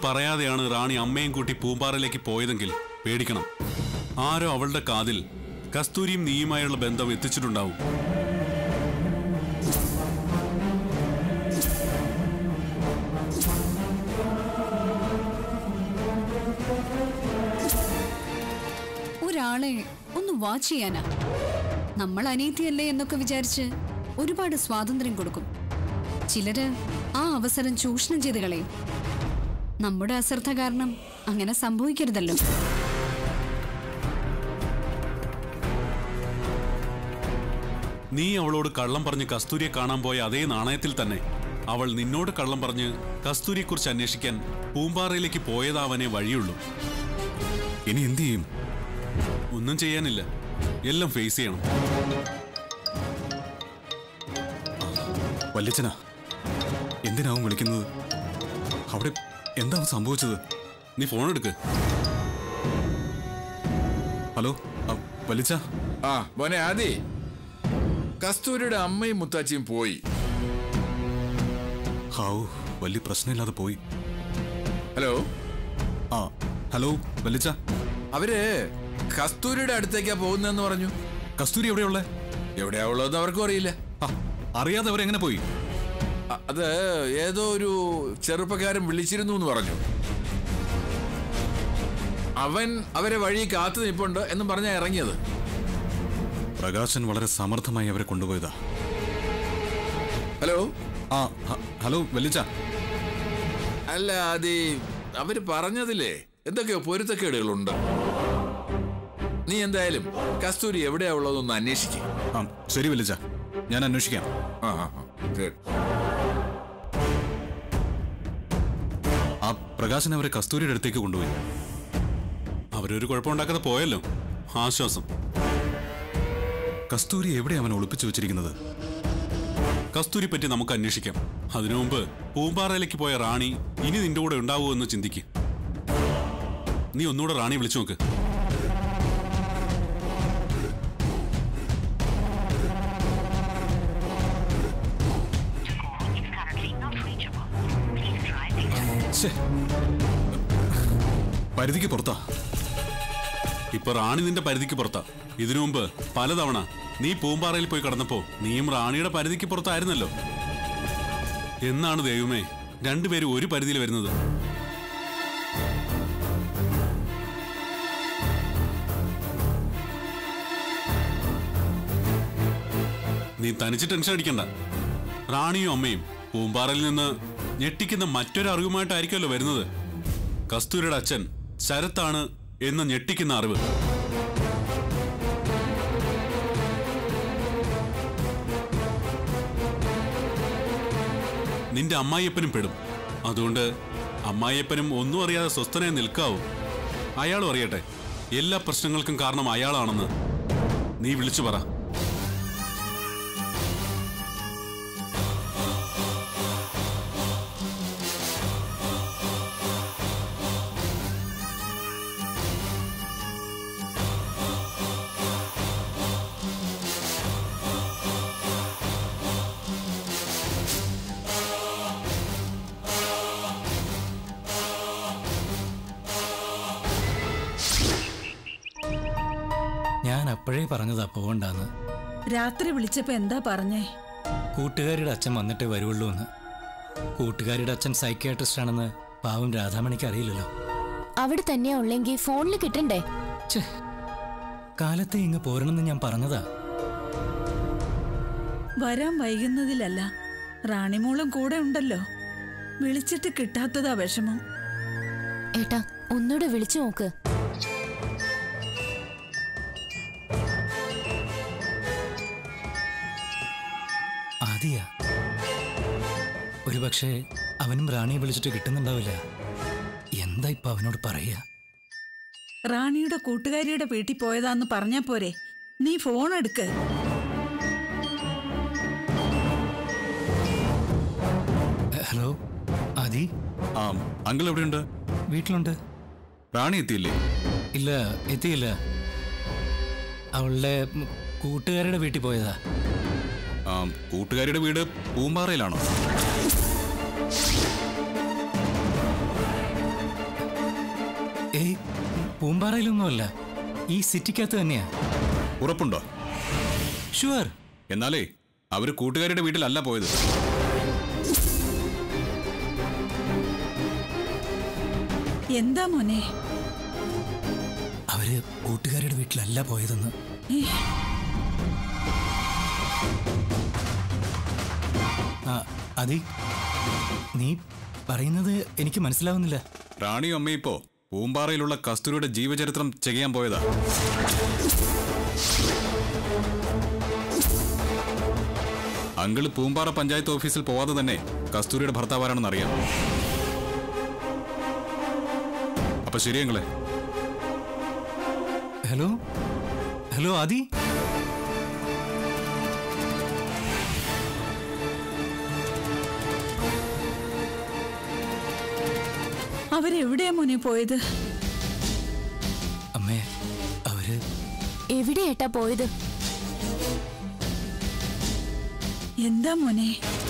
പറയാതെയാണ് റാണി അമ്മയും കൂട്ടി പൂമ്പാറയിലേക്ക് പോയതെങ്കിൽ പേടിക്കണം ആരോ അവളുടെ കാതിൽ കസ്തൂരിയും നീയുമായുള്ള ബന്ധം എത്തിച്ചിട്ടുണ്ടാവും ഒരാളെ ഒന്ന് വാച്ച് ചെയ്യാനാ നമ്മൾ അനീതിയല്ലേ എന്നൊക്കെ വിചാരിച്ച് ഒരുപാട് സ്വാതന്ത്ര്യം കൊടുക്കും ചിലര് ആ അവസരം ചൂഷണം ചെയ്ത് കളയും നമ്മുടെ അശ്രദ്ധ കാരണം അങ്ങനെ സംഭവിക്കരുതല്ലോ നീ അവളോട് കള്ളം പറഞ്ഞ് കസ്തൂരിയെ കാണാൻ പോയ അതേ നാണയത്തിൽ തന്നെ അവൾ നിന്നോട് കള്ളം പറഞ്ഞ് കസ്തൂരിയെക്കുറിച്ച് അന്വേഷിക്കാൻ പൂമ്പാറയിലേക്ക് പോയതാവനെ വഴിയുള്ളൂ ഇനി എന്ത് ചെയ്യും ഒന്നും ചെയ്യാനില്ല എല്ലാം ഫേസ് ചെയ്യണം വല്യച്ഛനാ എന്തിനാവും വിളിക്കുന്നത് അവിടെ എന്താണ് സംഭവിച്ചത് നീ ഫോൺ എടുക്ക് ഹലോ ആ, വല്യച്ഛ ആ മോനെ ആദി കസ്തൂരിയുടെ അമ്മയും മുത്താച്ചിയും പോയി ഹാവു വലിയ പ്രശ്നമില്ലാതെ പോയി ഹലോ ആ ഹലോ വല്യച്ഛ അവര് കസ്തൂരിയുടെ അടുത്തേക്കാ പോകുന്നതെന്ന് പറഞ്ഞു കസ്തൂരി എവിടെയുള്ളേ എവിടെയാ ഉള്ളതെന്ന് അവർക്കും അറിയില്ല ആ, അറിയാതെ അവരെങ്ങനെ പോയി അ- അത് ഏതോ ഒരു ചെറുപ്പക്കാരൻ വിളിച്ചിരുന്നു എന്ന് പറഞ്ഞു അവൻ അവരെ വഴി കാത്തു നിൽപ്പുണ്ട് എന്നും പറഞ്ഞാ ഇറങ്ങിയത് പ്രകാശൻ വളരെ സമർത്ഥമായി അവരെ കൊണ്ടുപോയതാ ഹലോ ആ ഹ- ഹലോ വല്യച്ഛ അല്ല അത് അവര് പറഞ്ഞതില്ലേ എന്തൊക്കെയോ പൊരുത്തക്കേടുകളുണ്ട് നീ എന്തായാലും കസ്തൂരി എവിടെയാ ഉള്ളതെന്ന് അന്വേഷിക്കും ആ ശരി വല്യച്ഛ ഞാൻ അന്വേഷിക്കാം ആ ആ, ആ. ശരി. ആ പ്രകാശൻ അവരെ കസ്തൂരിയുടെ അടുത്തേക്ക് കൊണ്ടുപോയി അവരൊരു കുഴപ്പമുണ്ടാക്കാതെ പോയല്ലോ ആശ്വാസം കസ്തൂരി എവിടെ അവൻ ഒളിപ്പിച്ചു വെച്ചിരിക്കുന്നത് കസ്തൂരി പറ്റി നമുക്ക് അന്വേഷിക്കാം അതിനു മുമ്പ് പൂമ്പാറയിലേക്ക് പോയ റാണി ഇനി നിന്റെ കൂടെ ഉണ്ടാവുമോ എന്ന് ചിന്തിക്ക് നീ ഒന്നുകൂടെ റാണി വിളിച്ചു നോക്ക് ശ്ശേ. പരിധിക്ക് പുറത്താ ഇപ്പൊ റാണി നിന്റെ പരിധിക്ക് പുറത്താ ഇതിനു മുമ്പ് പലതവണ നീ പൂമ്പാറയിൽ പോയി കടന്നപ്പോ നീയും റാണിയുടെ പരിധിക്ക് പുറത്തായിരുന്നല്ലോ എന്നാണ് ദൈവമേ രണ്ടുപേരും ഒരു പരിധിയിൽ വരുന്നത് നീ തനിച്ച് ടെൻഷൻ അടിക്കണ്ട റാണിയും അമ്മയും പൂമ്പാറയിൽ നിന്ന് ഞെട്ടിക്കുന്ന മറ്റൊരു അറിവുമായിട്ടായിരിക്കുമല്ലോ വരുന്നത് കസ്തൂരിയുടെ അച്ഛൻ ശരത്താണ് എന്ന ഞെട്ടിക്കുന്ന അറിവ് നിന്റെ അമ്മായിയപ്പനും പെടും അതുകൊണ്ട് അമ്മായിയപ്പനും ഒന്നും അറിയാതെ സ്വസ്ഥനായി നിൽക്കാവൂ അയാളും അറിയട്ടെ എല്ലാ പ്രശ്നങ്ങൾക്കും കാരണം അയാളാണെന്ന് നീ വിളിച്ചു പറ ഞാൻ അപ്പോഴേ പറഞ്ഞതാ പോകണ്ടാന്ന് രാത്രി വിളിച്ചപ്പോ എന്താ പറഞ്ഞേ കൂട്ടുകാരിയുടെ അച്ഛൻ വന്നിട്ടേ വരുള്ളൂ എന്ന് കൂട്ടുകാരിയുടെ അച്ഛൻ സൈക്യാട്രിസ്റ്റ് ആണെന്ന് പാവം രാധാമണിക്ക് അറിയില്ലല്ലോ അവിടെ തന്നെയാ ഉള്ളെങ്കിൽ ഫോണിൽ കിട്ടണ്ടേ ഛേ കാലത്തെ ഇങ്ങ് പോരണമെന്ന് ഞാൻ പറഞ്ഞതാ വരാൻ വൈകുന്നതിലല്ല റാണിമോളും കൂടെ ഉണ്ടല്ലോ വിളിച്ചിട്ട് കിട്ടാത്തതാ വിഷമം ഏട്ടാ ഒന്നുകൂടെ വിളിച്ചു നോക്ക് ആദിയാ ഒരുപക്ഷെ അവനും റാണിയെ വിളിച്ചിട്ട് കിട്ടുന്നുണ്ടാവില്ല എന്താ ഇപ്പൊ അവനോട് പറയുക റാണിയുടെ കൂട്ടുകാരിയുടെ വീട്ടിൽ പോയതാന്ന് പറഞ്ഞാ പോരെ നീ ഫോൺ എടുക്ക് എ, ഹലോ ആദി ആ അങ്കിൾ എവിടെയുണ്ട് വീട്ടിലുണ്ട് റാണി എത്തിയില്ലേ ഇല്ല എത്തിയില്ല അവളുടെ ഉം, കൂട്ടുകാരുടെ വീട്ടിൽ പോയതാ ആ കൂട്ടുകാരിയുടെ വീട് പൂമ്പാറയിലാണോ പൂമ്പാറയിലൊന്നുമല്ല ഈ സിറ്റിക്കകത്ത് തന്നെയാ ഉറപ്പുണ്ടോ ഷുവർ എന്നാലേ അവര് കൂട്ടുകാരുടെ വീട്ടിലല്ല പോയത് എന്താ മോനെ അവര് കൂട്ടുകാരുടെ വീട്ടിലല്ല പോയതെന്ന് ഏ, ആ അതി നീ പറയുന്നത് എനിക്ക് മനസ്സിലാവുന്നില്ല റാണിയും അമ്മയും ഇപ്പോ പൂമ്പാറയിലുള്ള കസ്തൂരിയുടെ ജീവചരിത്രം ചെയ്യാൻ പോയതാ അങ്കിള് പൂമ്പാറ പഞ്ചായത്ത് ഓഫീസിൽ പോവാതെ തന്നെ കസ്തൂരിയുടെ ഭർത്താവാരാണെന്ന് അറിയാം അപ്പൊ ശരിയങ്ങളെ ഹലോ ഹലോ ആദി അവരെവിടെയാ മോനെ പോയത് അമ്മേ അവര് എവിടെ ഏട്ടാ പോയത് എന്താ മോനെ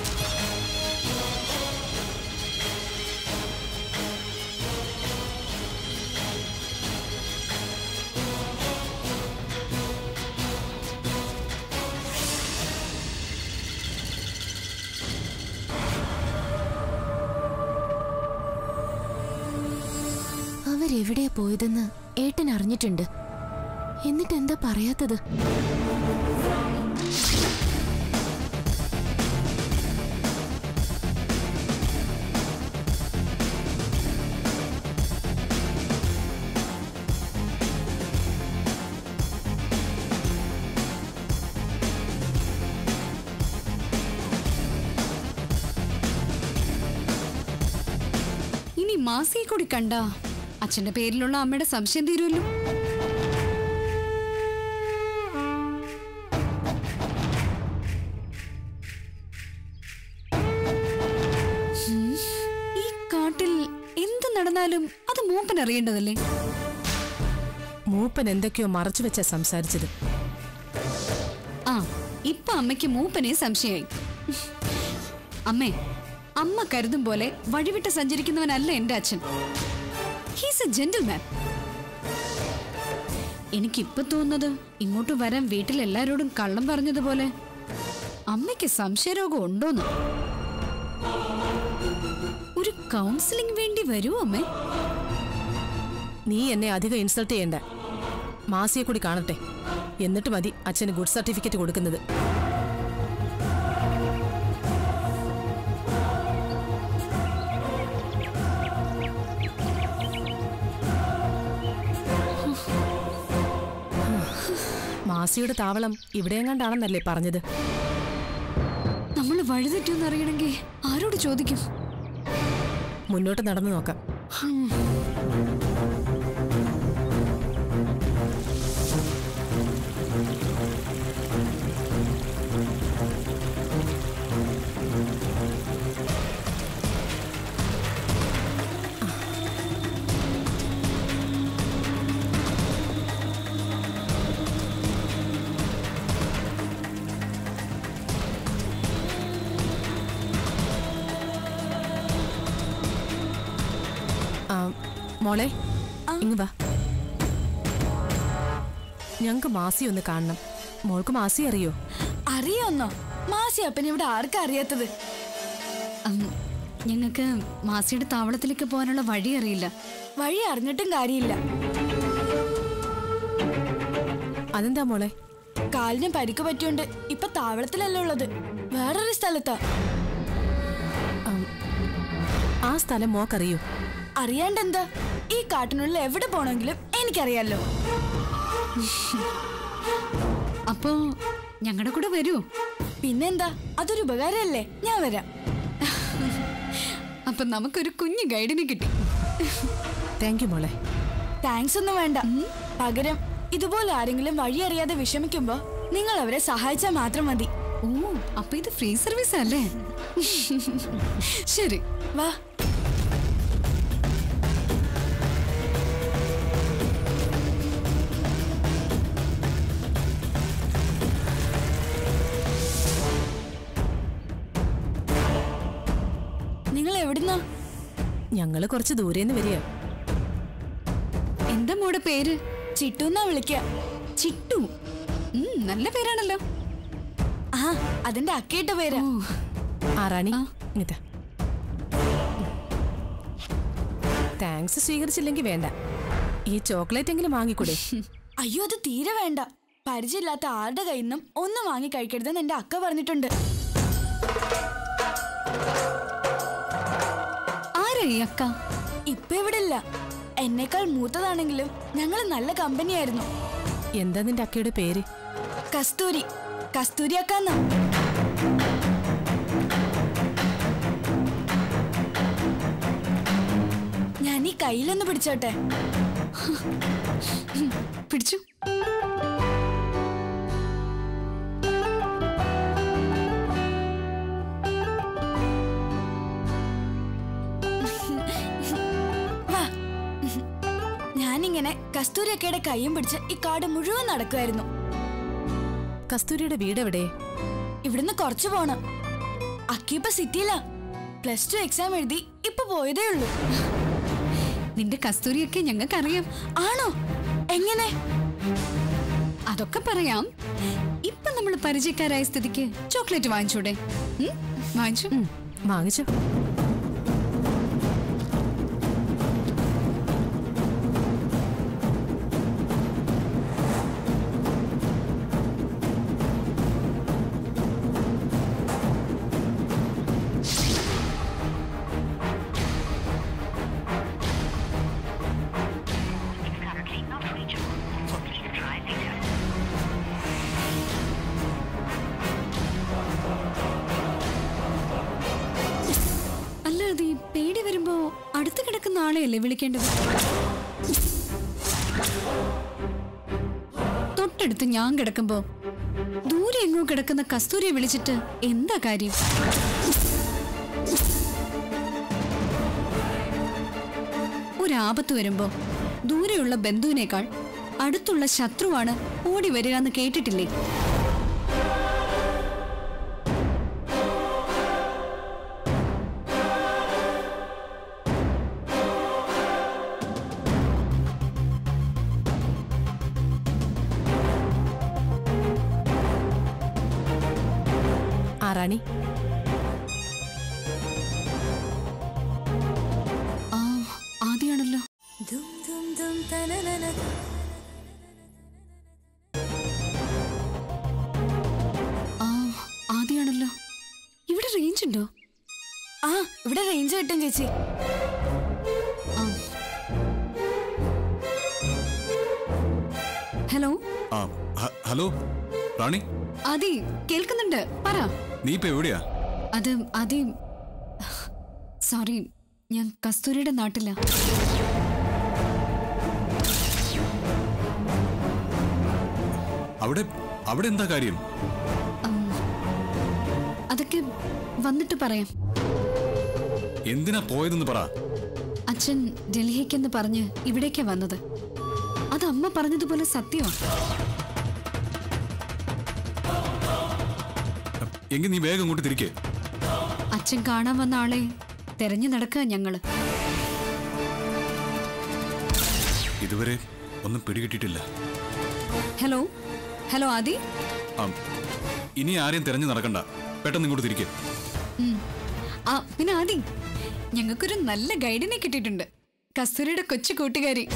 അവരെവിടെയാ പോയതെന്ന് ഏട്ടൻ അറിഞ്ഞിട്ടുണ്ട് എന്നിട്ട് എന്താ പറയാത്തത് ഇനി മാസിയെ കൂടി കണ്ട അച്ഛന്റെ പേരിലുള്ള അമ്മയുടെ സംശയം തീരുമല്ലോ ഉം, ഈ കാട്ടിൽ എന്ത് നടന്നാലും അത് മൂപ്പൻ അറിയേണ്ടതല്ലേ മൂപ്പൻ എന്തൊക്കെയോ മറച്ചു വെച്ചാ സംസാരിച്ചത് ആ ഇപ്പൊ അമ്മയ്ക്ക് മൂപ്പനെ സംശയായി അമ്മേ അമ്മ കരുതും പോലെ വഴിവിട്ട് സഞ്ചരിക്കുന്നവനല്ല എന്റെ അച്ഛൻ ഹീസ് എ ജെന്റിൽമാൻ എനിക്കിപ്പൊ തോന്നുന്നത് ഇങ്ങോട്ട് വരാൻ വീട്ടിൽ എല്ലാരോടും കള്ളം പറഞ്ഞതുപോലെ അമ്മയ്ക്ക് സംശയരോഗം ഉണ്ടോന്ന് ഒരു കൗൺസിലിംഗ് വേണ്ടി വരുമോ അമ്മേ നീ എന്നെ അധികം ഇൻസൾട്ട് ചെയ്യണ്ട മാസിയെ കൂടി കാണട്ടെ എന്നിട്ട് മതി അച്ഛന് ഗുഡ് സർട്ടിഫിക്കറ്റ് കൊടുക്കുന്നത് മാസിയുടെ താവളം ഇവിടെയെങ്ങാണ്ടാണെന്നല്ലേ പറഞ്ഞത് നമ്മൾ വഴിതെറ്റോന്ന് അറിയണമെങ്കിൽ ആരോട് ചോദിക്കും മുന്നോട്ട് നടന്നു നോക്കാം ആ, മോളെ ഇങ്ങ് വാ ഞങ്ങക്ക് മാസി ഒന്ന് കാണണം മോൾക്ക് മാസി അറിയോ അറിയാന്നോ മാസി അപ്പൻ ഇവിടെ ആർക്കാ അറിയാത്തത് ഞങ്ങൾക്ക് മാസിയുടെ താവളത്തിലേക്ക് പോകാനുള്ള വഴി അറിയില്ല വഴി അറിഞ്ഞിട്ടും കാര്യമില്ല അതെന്താ മോളെ കാലിന് പരിക്ക് പറ്റിയോണ്ട് ഇപ്പൊ താവളത്തിലല്ല ഉള്ളത് വേറൊരു സ്ഥലത്താ ആ സ്ഥലം മോക്കറിയോ അറിയാണ്ടെന്താ ഈ കാട്ടിനുള്ളിൽ എവിടെ പോണെങ്കിലും എനിക്കറിയാലോ അപ്പോ ഞങ്ങളുടെ കൂടെ വരൂ പിന്നെന്താ അതൊരു ഉപകാരമല്ലേ ഞാൻ വരാം അപ്പൊ നമുക്കൊരു കുഞ്ഞു ഗൈഡിനെ കിട്ടി താങ്ക് യു മോളെ താങ്ക്സ് ഒന്നും വേണ്ട പകരം ഇതുപോലെ ആരെങ്കിലും വഴി അറിയാതെ വിഷമിക്കുമ്പോ നിങ്ങൾ അവരെ സഹായിച്ചാൽ മാത്രം മതി ഓ അപ്പൊ ഇത് ഫ്രീ സർവീസ് അല്ലേ ശരി വാ നിങ്ങൾ എവിടുന്നാ ഞങ്ങള് കുറച്ച് ദൂരേന്ന് വരിക എന്താ മോടെ പേര് ചിട്ടു എന്നാ വിളിക്ക ചിട്ടു ഉം, നല്ല പേരാണല്ലോ ആ അതിന്റെ അക്കയിട്ട പേര് ഓ, ആ റാണി ഇതാ താങ്ക്സ് സ്വീകരിച്ചില്ലെങ്കിൽ വേണ്ട ഈ ചോക്ലേറ്റ് എങ്കിലും വാങ്ങിക്കൂടെ അയ്യോ അത് തീരെ വേണ്ട പരിചയമില്ലാത്ത ആരുടെ കയ്യിൽ നിന്നും ഒന്നും വാങ്ങി കഴിക്കരുതെന്ന് എന്റെ അക്ക പറഞ്ഞിട്ടുണ്ട് ആരാ ഈ അക്ക ഇപ്പൊ ഇവിടെ ഇല്ല എന്നേക്കാൾ മൂത്തതാണെങ്കിലും ഞങ്ങൾ നല്ല കമ്പനിയായിരുന്നു എന്താ നിന്റെ അക്കയുടെ പേര് കസ്തൂരി കസ്തൂരി അക്കാന്ന ഞാൻ ഈ കയ്യിലൊന്ന് പിടിച്ചോട്ടെ പിടിച്ചു വാ ഞാനിങ്ങനെ കസ്തൂരി അക്കയുടെ കൈയും പിടിച്ച് ഈ കാട് മുഴുവൻ നടക്കുമായിരുന്നു കസ്തൂരിയുടെ വീട് എവിടെ ഇവിടുന്ന് കുറച്ചു പോണം അക്കിപ്പ സിറ്റിയിലാ പ്ലസ് ടു എക്സാം എഴുതി ഇപ്പൊ പോയതേ ഉള്ളൂ നിന്റെ കസ്തൂരിയൊക്കെ ഞങ്ങൾക്കറിയാം ആണോ എങ്ങനെ അതൊക്കെ പറയാം ഇപ്പൊ നമ്മൾ പരിചയക്കാരായ സ്ഥിതിക്ക് ചോക്ലേറ്റ് വാങ്ങിച്ചൂടെ ഉം? വാങ്ങിച്ചു ഉം, വാങ്ങിച്ചോ അല്ലാതെ ഈ പേടി വരുമ്പോ അടുത്ത് കിടക്കുന്ന ആളെയല്ലേ വിളിക്കേണ്ടത് തൊട്ടടുത്ത് ഞാൻ കിടക്കുമ്പോ ദൂരെ എങ്ങോ കിടക്കുന്ന കസ്തൂരിയെ വിളിച്ചിട്ട് എന്താ കാര്യം ഒരാപത്ത് വരുമ്പോ ദൂരെയുള്ള ബന്ധുവിനേക്കാൾ അടുത്തുള്ള ശത്രുവാണ് ഓടി വരിക എന്ന് കേട്ടിട്ടില്ലേ ആ റാണി ആ ആദ്യാണല്ലോ ആ ആദ്യാണല്ലോ ഇവിടെ റേഞ്ച് ഉണ്ടോ ആ ഇവിടെ റേഞ്ച് കിട്ടും ചേച്ചി ആ. ഹലോ ആ ഹ- ഹലോ റാണി ആദി കേൾക്കുന്നുണ്ട് പറ നീ ഇപ്പൊ എവിടെയാ അത് ആദി സോറി ഞാൻ കസ്തൂരിയുടെ നാട്ടിലാ അവിടെ അവിടെ എന്താ കാര്യം അതൊക്കെ വന്നിട്ട് പറയാം എന്തിനാ പോയതെന്ന് പറ അച്ഛൻ ഡൽഹിക്കെന്ന് പറഞ്ഞ് ഇവിടേക്കാ വന്നത് അത് അമ്മ പറഞ്ഞതുപോലെ സത്യമാ എങ്കിൽ നീ വേഗം ഇങ്ങോട്ട് തിരിക്കേ അച്ഛൻ കാണാൻ വന്ന ആളെ തെരഞ്ഞു നടക്കുക ഞങ്ങള് ഇതുവരെ ഒന്നും പിടികിട്ടിട്ടില്ല ഹലോ ഹലോ ആദി ആ, ഇനി ആരെയും തിരഞ്ഞു നടക്കണ്ട പെട്ടെന്ന് ഇങ്ങോട്ട് തിരിക്കേ ഉം. ആ പിന്നെ ആദി ഞങ്ങൾക്കൊരു നല്ല ഗൈഡിനെ കിട്ടിയിട്ടുണ്ട് കസ്തൂരിയുടെ കൊച്ചു കൂട്ടുകാരി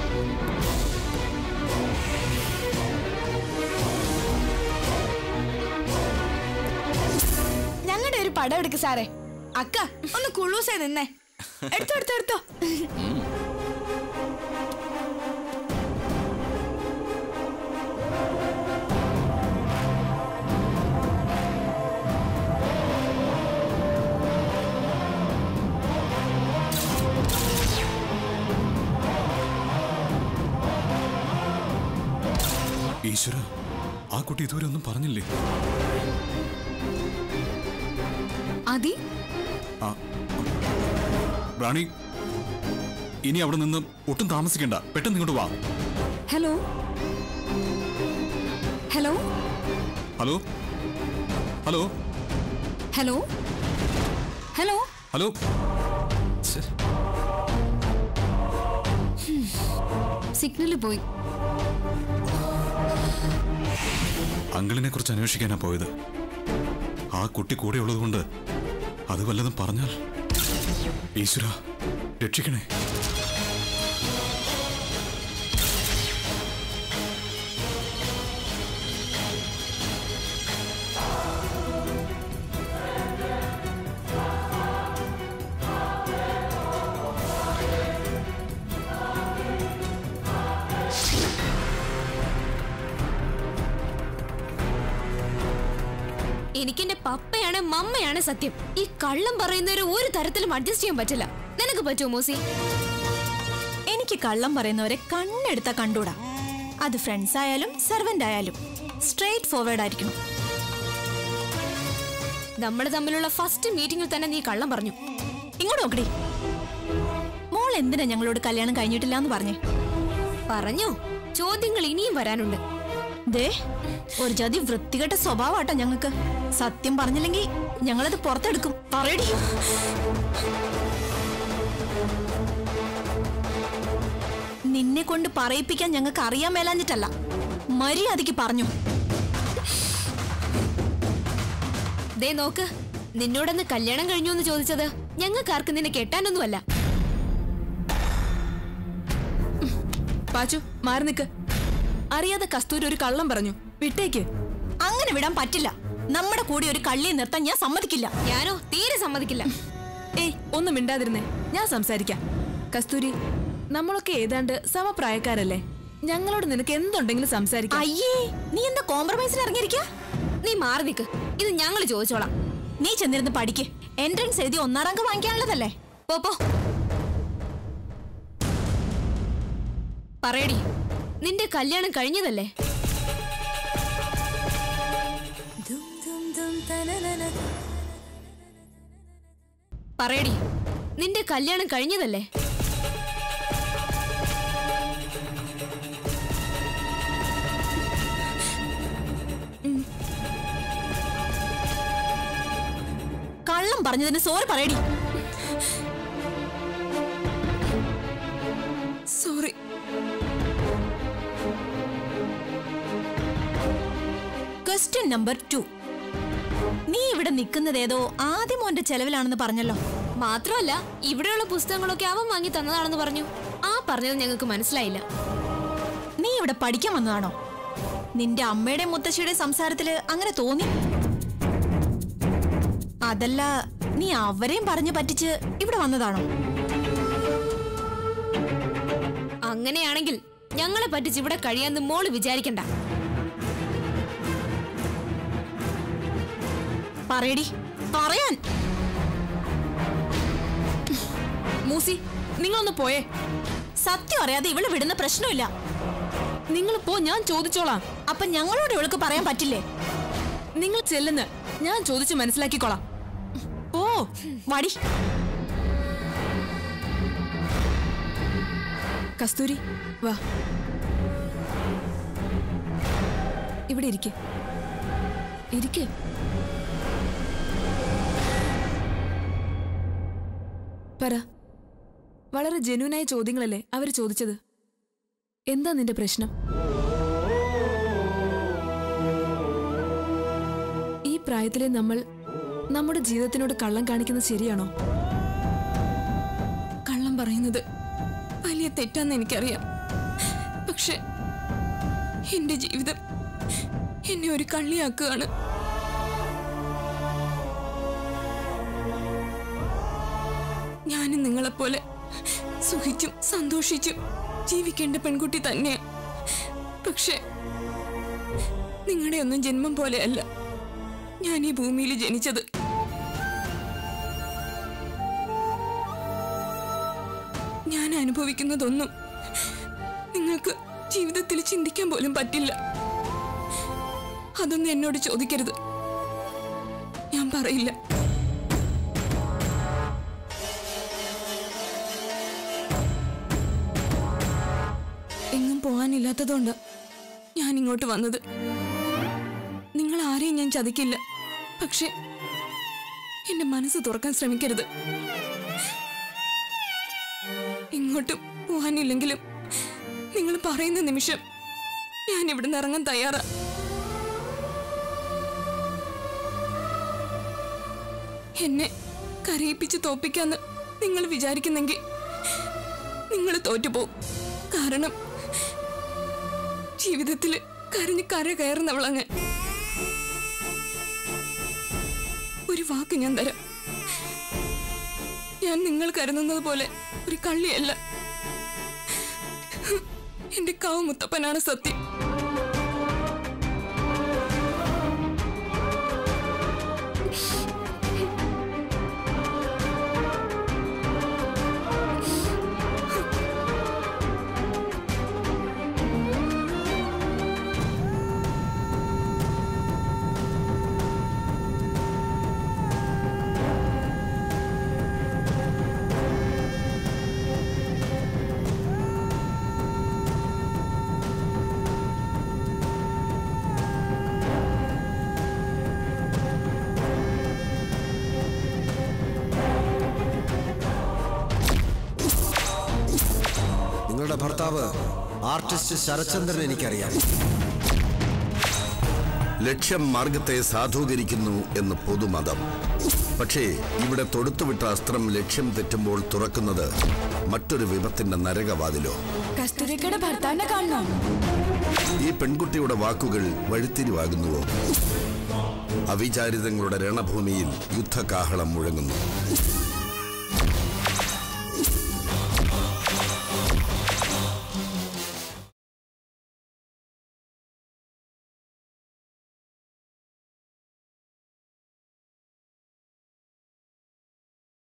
ഞങ്ങളുടെ ഒരു പടം എടുക്ക് സാറേ അക്ക ഒന്ന് കുളൂസേ നിന്നേ എടുത്തോ എടുത്തോ എടുത്തോ ഈശ്വര ആ കുട്ടി ഇതുവരെ ഒന്നും പറഞ്ഞില്ലേ ആദി ആ ആ. റാണി ഇനി അവിടെ നിന്ന് ഒട്ടും താമസിക്കണ്ട പെട്ടെന്ന് ഇങ്ങോട്ട് വാ hello hello hello hello hello hello hello ഛെ, സിഗ്നല് പോയി അങ്കിളിനെ കുറിച്ച് അന്വേഷിക്കാനാ പോയത് ആ കുട്ടി കൂടെ ഉള്ളതുകൊണ്ട് അത് വല്ലതും പറഞ്ഞാൽ ഈശ്വര രക്ഷിക്കണേ എനിക്കെന്റെ പപ്പയാണ് മമ്മയാണ് സത്യം ഈ കള്ളം പറയുന്നവരെ ഒരു തരത്തിലും അഡ്ജസ്റ്റ് ചെയ്യാൻ പറ്റില്ല നിനക്ക് പറ്റുമോ മോസി എനിക്ക് കള്ളം പറയുന്നവരെ കണ്ണെടുത്ത കണ്ടൂടാ അത് ഫ്രണ്ട്സ് ആയാലും സെർവന്റ് ആയാലും സ്ട്രേറ്റ് ഫോർവേഡ് ആയിരിക്കണം നമ്മൾ തമ്മിലുള്ള ഫസ്റ്റ് മീറ്റിംഗിൽ തന്നെ നീ കള്ളം പറഞ്ഞു ഇങ്ങോട്ട് നോക്കടി മോൾ എന്തിനാ ഞങ്ങളോട് കല്യാണം കഴിഞ്ഞിട്ടില്ല എന്ന് പറഞ്ഞേ പറഞ്ഞോ ചോദ്യങ്ങൾ ഇനിയും വരാനുണ്ട് ദേ ഒരു ജാതി വൃത്തികെട്ട സ്വഭാവമാട്ടോ ഞങ്ങൾക്ക് സത്യം പറഞ്ഞില്ലെങ്കിൽ ഞങ്ങളത് പുറത്തെടുക്കും പറയടി നിന്നെ കൊണ്ട് പറയിപ്പിക്കാൻ ഞങ്ങൾക്ക് അറിയാൻ മേലാഞ്ഞിട്ടല്ല മര്യാദയ്ക്ക് പറഞ്ഞു ദേ നോക്ക് നിന്നോടന്ന് കല്യാണം കഴിഞ്ഞു എന്ന് ചോദിച്ചത് ഞങ്ങൾക്കാർക്ക് നിന്നെ കെട്ടാനൊന്നുമല്ല പാച്ചു മാറി നിക്ക് അറിയാതെ കസ്തൂരി ഒരു കള്ളം പറഞ്ഞു വിട്ടേക്ക് അങ്ങനെ വിടാൻ പറ്റില്ല നമ്മുടെ കൂടെ ഒരു കള്ളിയെ നിർത്താൻ ഞാൻ സമ്മതിക്കില്ല ഞാനോ തീരെ സമ്മതിക്കില്ല ഏയ് ഒന്നും മിണ്ടാതിരുന്നേ ഞാൻ സംസാരിക്കാം കസ്തൂരി നമ്മളൊക്കെ ഏതാണ്ട് സമപ്രായക്കാരല്ലേ ഞങ്ങളോട് നിനക്ക് എന്തുണ്ടെങ്കിലും സംസാരിക്കാം അയ്യേ നീ എന്താ കോംപ്രമൈസിന് ഇറങ്ങിയിരിക്കാ നീ മാറി നിക്ക് ഇത് ഞങ്ങൾ ചോദിച്ചോളാം നീ ചെന്നിരുന്ന് പഠിക്ക് എൻട്രൻസ് എഴുതി ഒന്നാം റാങ്ക് വാങ്ങിക്കാനുള്ളതല്ലേ പോ പോ പറയടി നിന്റെ കല്യാണം കഴിഞ്ഞതല്ലേ പറയടി നിന്റെ കല്യാണം കഴിഞ്ഞതല്ലേ കള്ളം പറഞ്ഞതിന് സോറി പറയടി സോറി ക്വസ്റ്റ്യൻ നമ്പർ ടു നീ ഇവിടെ നിൽക്കുന്നത് ഏതോ ആദ്യം മോന്റെ ചെലവിലാണെന്ന് പറഞ്ഞല്ലോ മാത്രമല്ല ഇവിടെയുള്ള പുസ്തകങ്ങളൊക്കെ അവൻ വാങ്ങി തന്നതാണെന്ന് പറഞ്ഞു ആ പറഞ്ഞത് ഞങ്ങൾക്ക് മനസ്സിലായില്ല നീ ഇവിടെ പഠിക്കാൻ വന്നതാണോ നിന്റെ അമ്മയുടെ മുത്തശ്ശിയുടെ സംസാരത്തില് അങ്ങനെ തോന്നി അതല്ല നീ അവരെയും പറഞ്ഞു പറ്റിച്ച് ഇവിടെ വന്നതാണോ അങ്ങനെയാണെങ്കിൽ ഞങ്ങളെ പറ്റിച്ച് ഇവിടെ കഴിയാന്ന് മോള് വിചാരിക്കണ്ട പറയടി പറയാൻ മൂസി നിങ്ങളൊന്ന് പോയേ സത്യം അറിയാതെ ഇവള് വിടുന്ന പ്രശ്നമില്ല നിങ്ങൾ പോ ഞാൻ ചോദിച്ചോളാം അപ്പൊ ഞങ്ങളോട് ഇവൾക്ക് പറയാൻ പറ്റില്ലേ നിങ്ങൾ ചെല്ലുന്ന് ഞാൻ ചോദിച്ചു മനസ്സിലാക്കിക്കോളാം ഓ വടി കസ്തൂരി വാ ഇവിടെ ഇരിക്കെ ഇരിക്കെ പറ വളരെ ജെന്യൂനായ ചോദ്യങ്ങളല്ലേ അവർ ചോദിച്ചത് എന്താ നിന്റെ പ്രശ്നം ഈ പ്രായത്തിലെ നമ്മൾ നമ്മുടെ ജീവിതത്തിനോട് കള്ളം കാണിക്കുന്നത് ശരിയാണോ കള്ളം പറയുന്നത് വലിയ തെറ്റാന്ന് എനിക്കറിയാം പക്ഷെ എന്റെ ജീവിതം എന്നെ ഒരു കള്ളിയാക്കുകയാണ് ഞാനും നിങ്ങളെപ്പോലെ സുഖിച്ചും സന്തോഷിച്ചും ജീവിക്കേണ്ട പെൺകുട്ടി തന്നെയാ പക്ഷെ നിങ്ങളുടെ ഒന്നും ജന്മം പോലെയല്ല ഞാൻ ഈ ഭൂമിയിൽ ജനിച്ചത് ഞാൻ അനുഭവിക്കുന്നതൊന്നും നിങ്ങൾക്ക് ജീവിതത്തിൽ ചിന്തിക്കാൻ പോലും പറ്റില്ല അതൊന്നും എന്നോട് ചോദിക്കരുത് ഞാൻ പറയില്ല എങ്ങും പോകാനില്ലാത്തതുകൊണ്ട് ഞാൻ ഇങ്ങോട്ട് വന്നത് നിങ്ങൾ ആരെയും ഞാൻ ചതിക്കില്ല പക്ഷെ എന്റെ മനസ്സ് തുറക്കാൻ ശ്രമിക്കരുത് ഇങ്ങോട്ടും പോകാനില്ലെങ്കിലും നിങ്ങൾ പറയുന്ന നിമിഷം ഞാൻ ഇവിടുന്ന് ഇറങ്ങാൻ തയ്യാറാ എന്നെ കരയിപ്പിച്ച് തോപ്പിക്കാന്ന് നിങ്ങൾ വിചാരിക്കുന്നെങ്കിൽ നിങ്ങൾ തോറ്റുപോകും കാരണം ജീവിതത്തിൽ കരഞ്ഞ് കര കയറുന്നവളങ്ങ് ഒരു വാക്ക് ഞാൻ തരാം ഞാൻ നിങ്ങൾ കരുതുന്നത് പോലെ ഒരു കള്ളിയല്ല എന്റെ കാവ് മുത്തപ്പനാണ് സത്യം നിങ്ങളുടെ ഭർത്താവ് ആർട്ടിസ്റ്റ് ശരചന്ദ്രൻ എനിക്കറിയാം ലക്ഷ്യം മാർഗത്തെ സാധൂകരിക്കുന്നു എന്ന് പൊതുമതം പക്ഷേ ഇവിടെ തൊടുത്തുവിട്ട അസ്ത്രം ലക്ഷ്യം തെറ്റുമ്പോൾ തുറക്കുന്നത് മറ്റൊരു വിപത്തിന്റെ നരകവാതിലോ കസ്തൂരിക്കയുടെ ഭർത്താവിനെ കാണണോ ഈ പെൺകുട്ടിയുടെ വാക്കുകൾ വഴിത്തിരിവാകുന്നുവോ അവിചാരിതങ്ങളുടെ രണഭൂമിയിൽ യുദ്ധകാഹളം മുഴങ്ങുന്നു